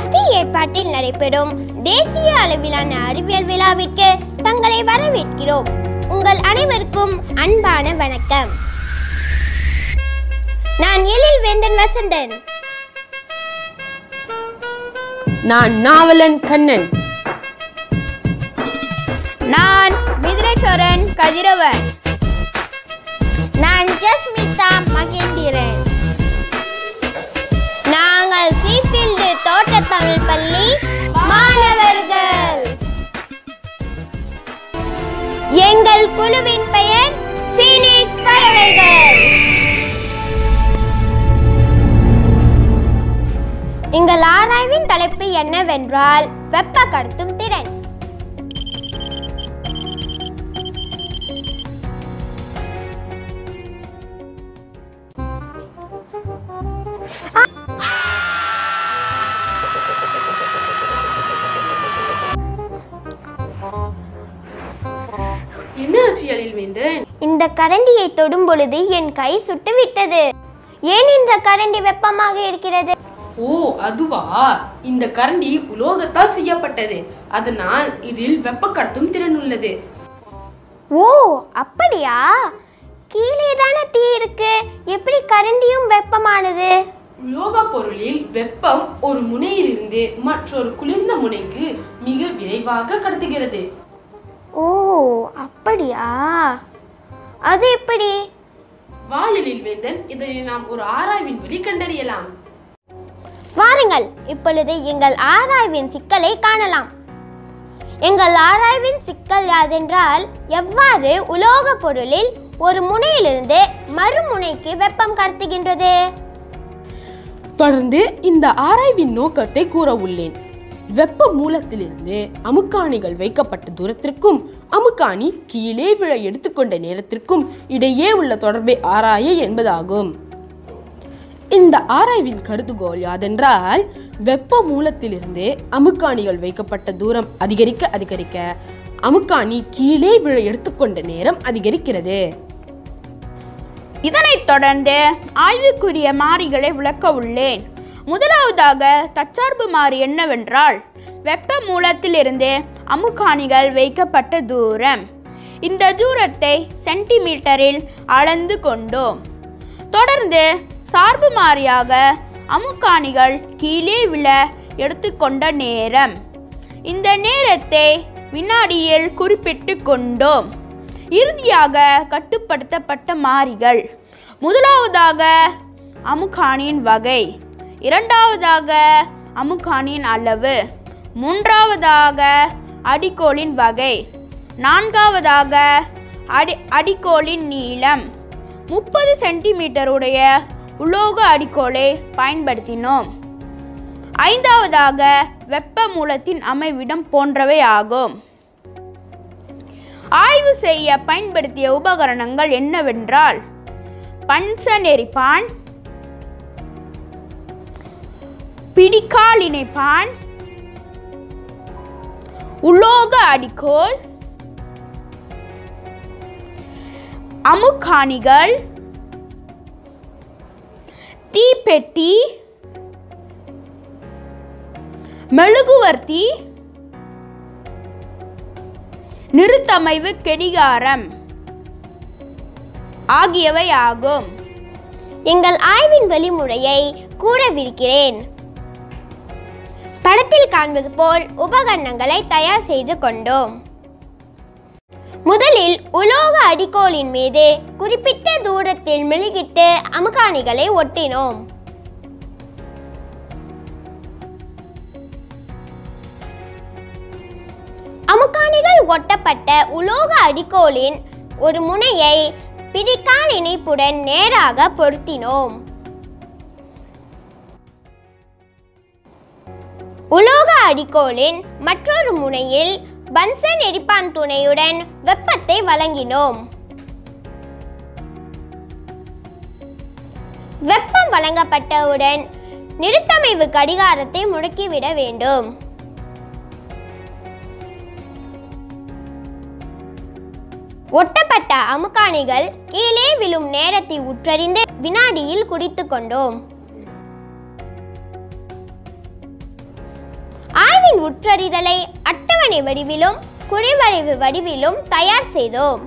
trustee ஏற்பாட்டில் நடைபெறும் தேசிய அளவிலான அறிவியல் விழாவிற்கு தங்களை வரவேற்கிறோம் உங்கள் அனைவருக்கும் அன்பான வணக்கம் நான் எழில் வேந்தன் வசந்தன் நான் நாவலன் கண்ணன் நான் மிதிலேஸ்வரன் கதிரவன் நான் ஜஸ்மிதா மகேந்திரன் நாங்கள் சீஃபீல்டு தோட்டத்தமிழ் பள்ளி மாணவர்கள் எங்கள் குழுவின் பெயர் ஃபீனிக்ஸ் பறவைகள் எங்கள் ஆராய்வின் தலைப்பு என்னவென்றால் வெப்ப கடத்தும் திறன் என்ன ஆச்சு எழில் வேந்தன் இந்த கரண்டியை தொடும் பொழுது என் கை சுட்டுவிட்டது ஏன் இந்த கரண்டி வெப்பமாக இருக்கிறது ஓ அதுவா இந்த கரண்டி உலோகத்தால் செய்யப்பட்டது அதனால் இதில் வெப்ப கடத்தும் திறன் உள்ளது ஓ அப்படியா கீழே தானே தீ இருக்கு எப்படி கரண்டியும் வெப்பமானது உலோக பொருளில் வெப்பம் ஒரு முனையிலிருந்து மற்றொரு குளிர்ந்த முனைக்கு மிக விரைவாக கடத்துகிறது ஓ அப்படியா அது எப்படி வாயலில் வேந்தன் இதனை நாம் ஒரு ஆராய்வின் வழி கண்டறியலாம் வாருங்கள் இப்பொழுது எங்கள் ஆராய்வின் சிக்கலை காணலாம் எங்கள் ஆராய்வின் சிக்கல் யாதென்றால் எவ்வாறு உலோக பொருளில் ஒரு முனையிலிருந்து மறுமுனைக்கு வெப்பம் கடத்துகின்றது தொடர்ந்து இந்த ஆராய்வின் நோக்கத்தை கூற உள்ளேன் வெப்ப மூலத்திலிருந்து அமுக்காணிகள் வைக்கப்பட்ட தூரத்திற்கும் அமுக்காணி கீழே விழ எடுத்துக்கொண்ட நேரத்திற்கும் இடையே உள்ள தொடர்பை ஆராய என்பதாகும் இந்த ஆராய்வின் கருதுகோள் யாதென்றால் வெப்ப மூலத்திலிருந்து அமுக்காணிகள் வைக்கப்பட்ட தூரம் அதிகரிக்க அதிகரிக்க அமுக்காணி கீழே விழ எடுத்துக்கொண்ட நேரம் அதிகரிக்கிறது இதனைத் தொடர்ந்து ஆய்வுக்குரிய மாறிகளை விளக்க உள்ளேன் முதலாவதாக தற்சார்பு மாறி என்னவென்றால் வெப்ப மூலத்திலிருந்து அமுக்காணிகள் வைக்கப்பட்ட தூரம் இந்த தூரத்தை சென்டிமீட்டரில் அளந்து கொண்டோம் தொடர்ந்து சார்பு மாறியாக அமுக்காணிகள் கீழே விழ எடுத்துக்கொண்ட நேரம் இந்த நேரத்தை வினாடியில் குறிப்பிட்டு கொண்டோம் இறுதியாக கட்டுப்படுத்தப்பட்ட மாறிகள் முதலாவதாக அமுக்கானின் வகை இரண்டாவதாக அமுக்கானின் அளவு மூன்றாவதாக அடிக்கோலின் வகை நான்காவதாக அடி அடிக்கோலின் நீளம் முப்பது சென்டிமீட்டருடைய உலோக அடிக்கோலை பயன்படுத்தினோம் ஐந்தாவதாக வெப்ப மூலத்தின் அமைவிடம் போன்றவை ஆகும் ஆய்வு செய்ய பயன்படுத்திய உபகரணங்கள் என்னவென்றால் பன்ச நெறிப்பான் பிடிக்கால் இணைப்பான் உலோக அடிக்கோல் அமுக்காணிகள் தீப்பெட்டி மெழுகுவர்த்தி நிறுத்தமைவு கெடிகாரம் ஆகியவை ஆகும் எங்கள் ஆய்வின் வழிமுறையை கூறவிருக்கிறேன் படத்தில் காண்பது போல் உபகரணங்களை தயார் செய்து கொண்டோம் முதலில் உலோக அடிக்கோலின் மீது குறிப்பிட்ட தூரத்தில் மெழுகிட்டு அமுகாணிகளை ஒட்டினோம் அமுக்காணிகள் ஒட்டப்பட்ட உலோக அடிக்கோலின் ஒரு முனையை பிடிக்கால் இணைப்புடன் நேராக பொருத்தினோம் உலோக அடிக்கோலின் மற்றொரு முனையில் பன்சன் எரிப்பான் துணையுடன் வெப்பத்தை வழங்கினோம் வெப்பம் வழங்கப்பட்டவுடன் நிறுத்தமைவு கடிகாரத்தை முடக்கிவிட வேண்டும் ஒட்டப்பட்ட அமுக்காணிகள் கீழே விழும் நேரத்தை உற்றறிந்து வினாடியில் குறித்து கொண்டோம் உற்றறிதலை அட்டவணை வடிவிலும் குறைவரைவு வடிவிலும் தயார் செய்தோம்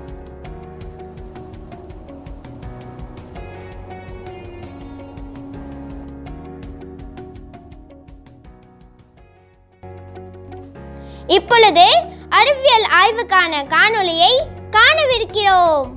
இப்பொழுது அறிவியல் ஆய்வுக்கான காணொளியை காணவிருக்கிறோம்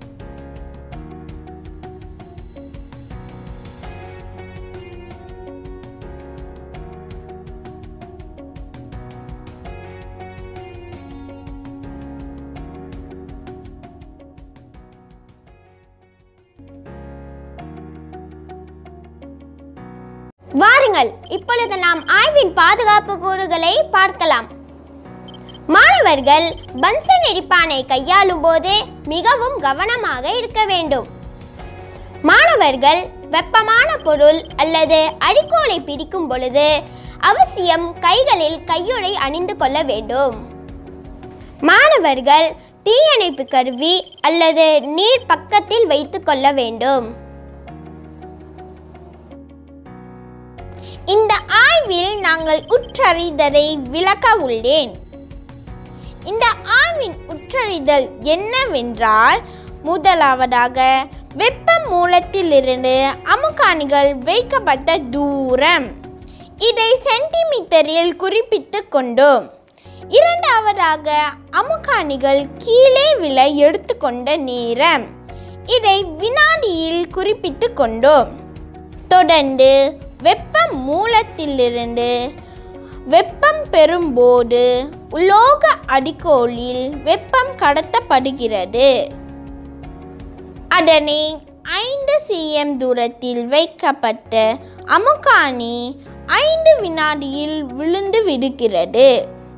வாருங்கள் இப்பொழுது நாம் ஆய்வின் பாதுகாப்பு கூறுகளை பார்க்கலாம் மாணவர்கள் பன்சன் எரிப்பானை கையாளும் போது மிகவும் கவனமாக இருக்க வேண்டும் மாணவர்கள் வெப்பமான பொருள் அல்லது அடிக்கோலை பிடிக்கும் பொழுது அவசியம் கைகளில் கையுறை அணிந்து கொள்ள வேண்டும் மாணவர்கள் தீயணைப்பு கருவி அல்லது நீர் பக்கத்தில் வைத்துக் கொள்ள வேண்டும் இந்த ஆய்வில் நாங்கள் உற்றறிதலை விளக்க உள்ளேன் இந்த ஆய்வின் உற்றறிதல் என்னவென்றால் முதலாவதாக வெப்ப மூலத்திலிருந்து அமுக்காணிகள் வைக்கப்பட்ட தூரம் இதை சென்டிமீட்டரில் குறிப்பிட்டு கொண்டோம் இரண்டாவதாக அமுக்காணிகள் கீழே விழ எடுத்துக்கொண்ட நேரம் இதை வினாடியில் குறிப்பிட்டு கொண்டோம் தொடர்ந்து வெப்ப மூலத்திலிருந்து வெப்பம் பெறும்போது உலோக அடிக்கோலில் வெப்பம் கடத்தப்படுகிறது அதனை ஐந்து சிஎம் தூரத்தில் வைக்கப்பட்ட அமுக்காணி ஐந்து வினாடியில் விழுந்து விடுகிறது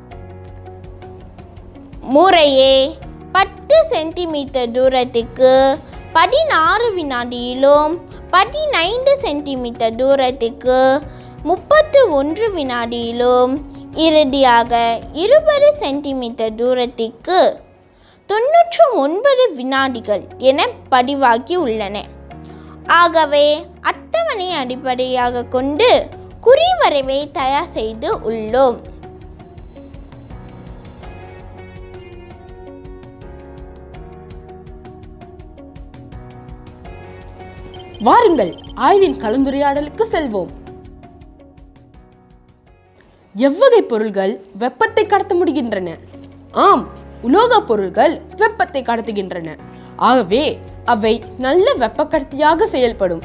முறையே பத்து சென்டிமீட்டர் தூரத்துக்கு பதினாறு வினாடியிலும் பதினைந்து சென்டிமீட்டர் தூரத்துக்கு முப்பத்து ஒன்று வினாடியிலும் இறுதியாக இருபது சென்டிமீட்டர் தூரத்துக்கு தொன்னூற்று ஒன்பது வினாடிகள் என பதிவாகி உள்ளன ஆகவே அட்டவணை அடிப்படையாக கொண்டு குறிவரைவை தயார் செய்து உள்ளோம் வாருங்கள் ஆய்வின் கலந்துரையாடலுக்கு செல்வோம் எவ்வகை பொருள்கள் வெப்பத்தை கடத்த முடிகின்றன ஆம் உலோக பொருள்கள் வெப்பத்தை கடத்துகின்றன ஆகவே அவை நல்ல வெப்ப கடத்தியாக செயல்படும்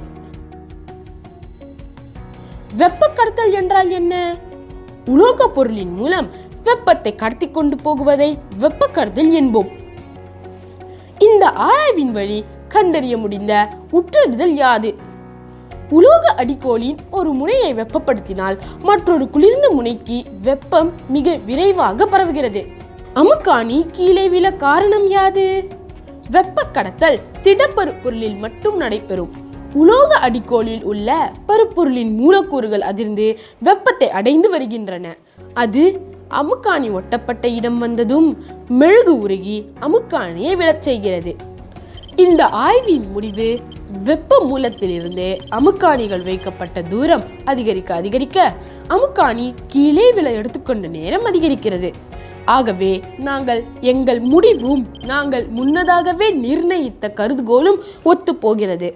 வெப்ப கடத்தல் என்றால் என்ன உலோக பொருளின் மூலம் வெப்பத்தை கடத்தி கொண்டு போகுவதை வெப்ப கடத்தல் என்போம் இந்த ஆராய்வின் வழி கண்டறிய முடிந்த உற்றறிதல் யாது உலோக அடிக்கோலின் ஒரு முனையை வெப்பப்படுத்தினால் மற்றொரு குளிர்ந்த முனைக்கு வெப்பம் மிக விரைவாக பரவுகிறது அமுக்காணி கீழே விழ காரணம் யாது வெப்ப கடத்தல் திடப்பருப்பொருளில் மட்டும் நடைபெறும் உலோக அடிக்கோலில் உள்ள பருப்பொருளின் மூலக்கூறுகள் அதிர்ந்து வெப்பத்தை அடைந்து வருகின்றன அது அமுக்காணி ஒட்டப்பட்ட இடம் வந்ததும் மெழுகு உருகி அமுக்காணியை விழச் செய்கிறது இந்த ஆய்வின் முடிவு வெப்ப மூலத்திலிருந்து அமுக்காணிகள் வைக்கப்பட்ட தூரம் அதிகரிக்க அதிகரிக்க அமுக்காணி கீழே விழ எடுத்துக்கொண்ட நேரம் அதிகரிக்கிறது ஆகவே நாங்கள் எங்கள் முடிவும் நாங்கள் முன்னதாகவே நிர்ணயித்த கருதுகோளும் ஒத்துப்போகிறது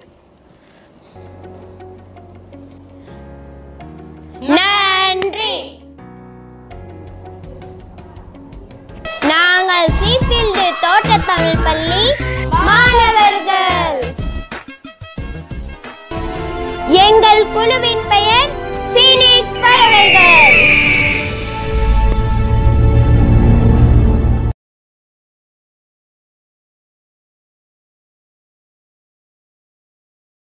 நன்றி நாங்கள் சீஃபீல்டு தோட்டத்தமிழ் பள்ளி மாணவர்கள் எங்கள் குழுவின் பெயர் ஃபீனிக்ஸ் பறவைகள்